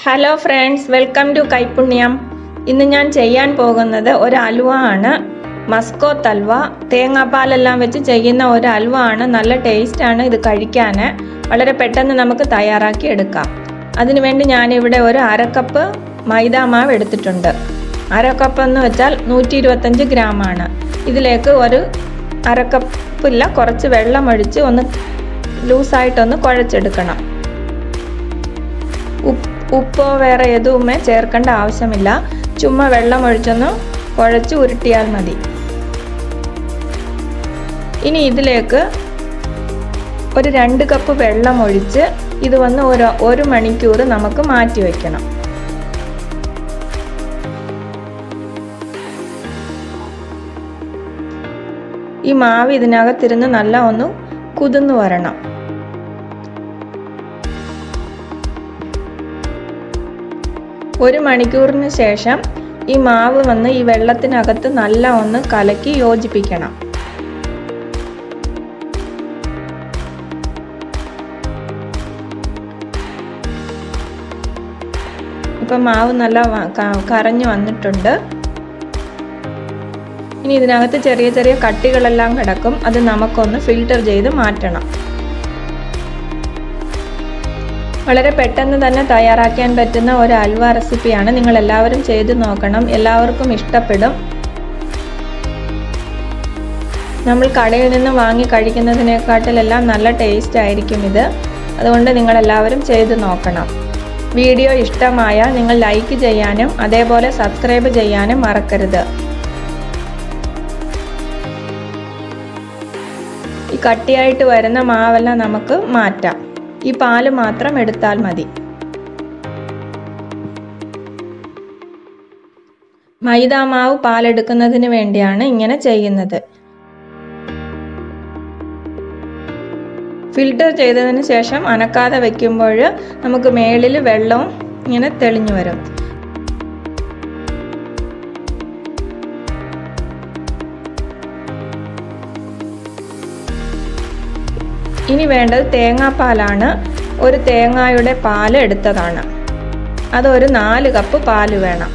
hello friends welcome to Kaippunyam ഇന്ന് ഞാൻ ചെയ്യാൻ പോകുന്നത് ഒരു അലുവ ആണ് മസ്കോത്ത് അൽവ തേങ്ങാപ്പാലെല്ലാം വെച്ച് ചെയ്യുന്ന ഒരു അൽവ ആണ് നല്ല ടേസ്റ്റ് ആണ് ഇത് കഴിക്കാൻ വളരെ പെട്ടെന്ന് നമുക്ക് തയ്യാറാക്കി എടുക്കാം അതിനുവേണ്ടി ഞാനിവിടെ ഒരു അരക്കപ്പ് മൈദ മാവ് എടുത്തിട്ടുണ്ട് അരക്കപ്പ് എന്ന് വെച്ചാൽ നൂറ്റി ഇരുപത്തഞ്ച് ഗ്രാം ആണ് ഇതിലേക്ക് ഒരു അരക്കപ്പില്ല കുറച്ച് വെള്ളം ഒഴിച്ച് ഒന്ന് ലൂസായിട്ടൊന്ന് കുഴച്ചെടുക്കണം ഉപ്പ് ഉപ്പോ വേറെ എതുവുമേ ചേർക്കേണ്ട ആവശ്യമില്ല ചുമ്മാ വെള്ളം ഒഴിച്ചൊന്ന് കുഴച്ച് ഉരുട്ടിയാൽ മതി ഇനി ഇതിലേക്ക് ഒരു രണ്ട് കപ്പ് വെള്ളം ഒഴിച്ച് ഇത് വന്ന് ഒരു ഒരു മണിക്കൂർ നമുക്ക് മാറ്റി വയ്ക്കണം ഈ മാവ് ഇതിനകത്തിരുന്ന് നല്ല ഒന്ന് കുതിർന്നു വരണം ഒരു മണിക്കൂറിന് ശേഷം ഈ മാവ് വന്ന് ഈ വെള്ളത്തിനകത്ത് നല്ല ഒന്ന് കലക്കി യോജിപ്പിക്കണം ഇപ്പം മാവ് നല്ല കരഞ്ഞു വന്നിട്ടുണ്ട് ഇനി ഇതിനകത്ത് ചെറിയ ചെറിയ കട്ടികളെല്ലാം കിടക്കും അത് നമുക്കൊന്ന് ഫിൽട്ടർ ചെയ്ത് മാറ്റണം വളരെ പെട്ടെന്ന് തന്നെ തയ്യാറാക്കാൻ പറ്റുന്ന ഒരു അൽവ റെസിപ്പിയാണ് നിങ്ങൾ എല്ലാവരും ചെയ്ത് നോക്കണം എല്ലാവർക്കും ഇഷ്ടപ്പെടും നമ്മൾ കടയിൽ നിന്ന് വാങ്ങി കഴിക്കുന്നതിനെക്കാട്ടിലെല്ലാം നല്ല ടേസ്റ്റ് ആയിരിക്കും ഇത് അതുകൊണ്ട് നിങ്ങൾ എല്ലാവരും ചെയ്ത് നോക്കണം വീഡിയോ ഇഷ്ടമായാൽ നിങ്ങൾ ലൈക്ക് ചെയ്യാനും അതേപോലെ സബ്സ്ക്രൈബ് ചെയ്യാനും മറക്കരുത് ഈ കട്ടിയായിട്ട് വരുന്ന മാവെല്ലാം നമുക്ക് മാറ്റാം ഈ പാല് മാത്രം എടുത്താൽ മതി മൈദ മാവ് പാലെടുക്കുന്നതിന് വേണ്ടിയാണ് ഇങ്ങനെ ചെയ്യുന്നത് ഫിൽട്ടർ ചെയ്തതിന് ശേഷം അനക്കാതെ വെക്കുമ്പോൾ നമുക്ക് മേളിൽ വെള്ളവും ഇങ്ങനെ തെളിഞ്ഞു വരും ഇനി വേണ്ടത് തേങ്ങാപ്പാലാണ് ഒരു തേങ്ങായുടെ പാല് എടുത്തതാണ് അതൊരു നാല് കപ്പ് പാല് വേണം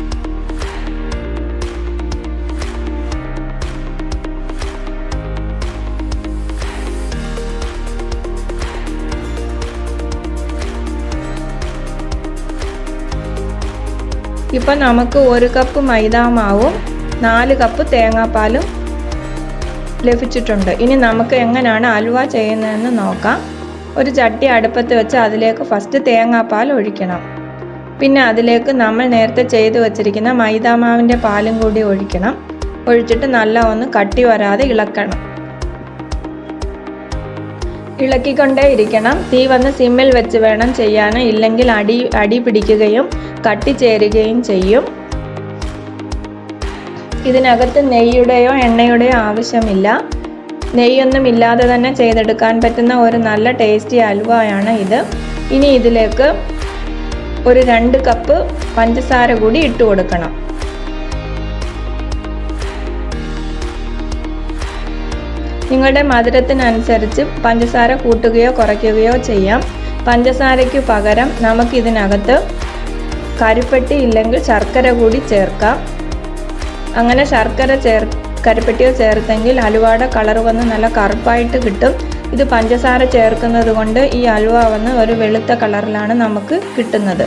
ഇപ്പം നമുക്ക് ഒരു കപ്പ് മൈദാമാവും നാല് കപ്പ് തേങ്ങാപ്പാലും ലഭിച്ചിട്ടുണ്ട് ഇനി നമുക്ക് എങ്ങനെയാണ് അലുവ ചെയ്യുന്നതെന്ന് നോക്കാം ഒരു ചട്ടി അടുപ്പത്ത് വെച്ച് അതിലേക്ക് ഫസ്റ്റ് തേങ്ങാപ്പാൽ ഒഴിക്കണം പിന്നെ അതിലേക്ക് നമ്മൾ നേരത്തെ ചെയ്തു വച്ചിരിക്കുന്ന മൈദാമാവിൻ്റെ പാലും കൂടി ഒഴിക്കണം ഒഴിച്ചിട്ട് നല്ല ഒന്ന് കട്ടി വരാതെ ഇളക്കണം ഇളക്കിക്കൊണ്ടേ ഇരിക്കണം തീ വന്ന് സിമ്മിൽ വെച്ച് വേണം ചെയ്യാൻ ഇല്ലെങ്കിൽ അടി അടി പിടിക്കുകയും കട്ടി ചേരുകയും ചെയ്യും ഇതിനകത്ത് നെയ്യുടെയോ എണ്ണയുടെയോ ആവശ്യമില്ല നെയ്യൊന്നും ഇല്ലാതെ തന്നെ ചെയ്തെടുക്കാൻ പറ്റുന്ന ഒരു നല്ല ടേസ്റ്റി അലുവയാണ് ഇത് ഇനി ഇതിലേക്ക് ഒരു രണ്ട് കപ്പ് പഞ്ചസാര കൂടി ഇട്ട് കൊടുക്കണം നിങ്ങളുടെ മധുരത്തിനനുസരിച്ച് പഞ്ചസാര കൂട്ടുകയോ കുറയ്ക്കുകയോ ചെയ്യാം പഞ്ചസാരയ്ക്ക് പകരം നമുക്കിതിനകത്ത് കരിപ്പെട്ടി ഇല്ലെങ്കിൽ ശർക്കര കൂടി ചേർക്കാം അങ്ങനെ ശർക്കര ചേർ കരിപ്പെട്ടിയോ ചേർത്തെങ്കിൽ അലുവയുടെ കളർ വന്ന് നല്ല കറുപ്പായിട്ട് കിട്ടും ഇത് പഞ്ചസാര ചേർക്കുന്നത് കൊണ്ട് ഈ അലുവ വന്ന് ഒരു വെളുത്ത കളറിലാണ് നമുക്ക് കിട്ടുന്നത്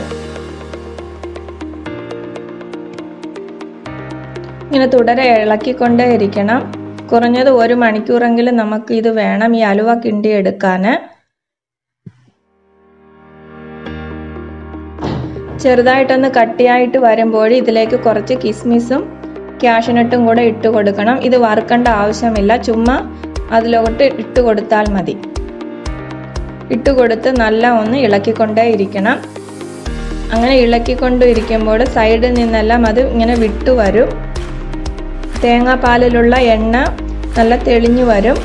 ഇങ്ങനെ തുടരെ ഇളക്കിക്കൊണ്ടേ ഇരിക്കണം കുറഞ്ഞത് ഒരു മണിക്കൂറെങ്കിലും നമുക്ക് ഇത് വേണം ഈ അലുവ കിണ്ടിയെടുക്കാൻ ചെറുതായിട്ടൊന്ന് കട്ടിയായിട്ട് വരുമ്പോൾ ഇതിലേക്ക് കുറച്ച് കിസ്മിസും ക്യാഷനട്ടും കൂടെ ഇട്ട് കൊടുക്കണം ഇത് വറുക്കേണ്ട ആവശ്യമില്ല ചുമ്മാ അതിലോട്ട് ഇട്ട് കൊടുത്താൽ മതി ഇട്ട് കൊടുത്ത് നല്ല ഒന്ന് ഇളക്കിക്കൊണ്ടേ ഇരിക്കണം അങ്ങനെ ഇളക്കിക്കൊണ്ട് ഇരിക്കുമ്പോൾ സൈഡിൽ നിന്നെല്ലാം അത് ഇങ്ങനെ വിട്ടു വരും തേങ്ങാപ്പാലിലുള്ള എണ്ണ നല്ല തെളിഞ്ഞു വരും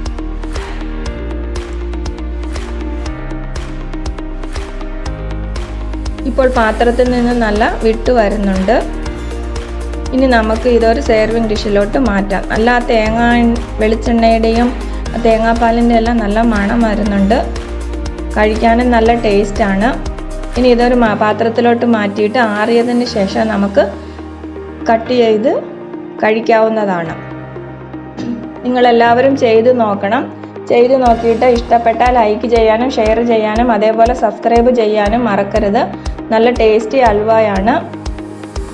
ഇപ്പോൾ പാത്രത്തിൽ നിന്ന് നല്ല വിട്ടു വരുന്നുണ്ട് ഇനി നമുക്ക് ഇതൊരു സെർവിങ് ഡിഷിലോട്ട് മാറ്റാം നല്ല ആ തേങ്ങ വെളിച്ചെണ്ണയുടെയും തേങ്ങാപ്പാലിൻ്റെ എല്ലാം നല്ല മണം വരുന്നുണ്ട് കഴിക്കാനും നല്ല ടേസ്റ്റാണ് ഇനി ഇതൊരു മാ- പാത്രത്തിലോട്ട് മാറ്റിയിട്ട് ആറിയതിന് ശേഷം നമുക്ക് കട്ട് ചെയ്ത് കഴിക്കാവുന്നതാണ് നിങ്ങളെല്ലാവരും ചെയ്ത് നോക്കണം ചെയ്ത് നോക്കിയിട്ട് ഇഷ്ടപ്പെട്ടാൽ ലൈക്ക് ചെയ്യാനും ഷെയർ ചെയ്യാനും അതേപോലെ സബ്സ്ക്രൈബ് ചെയ്യാനും മറക്കരുത് നല്ല ടേസ്റ്റി അൽവയാണ്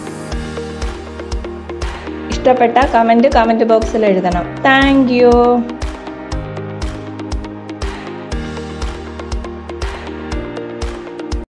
ഇഷ്ടപ്പെട്ട കമൻറ്റ് കമൻറ്റ് ബോക്സിൽ എഴുതണം താങ്ക് യു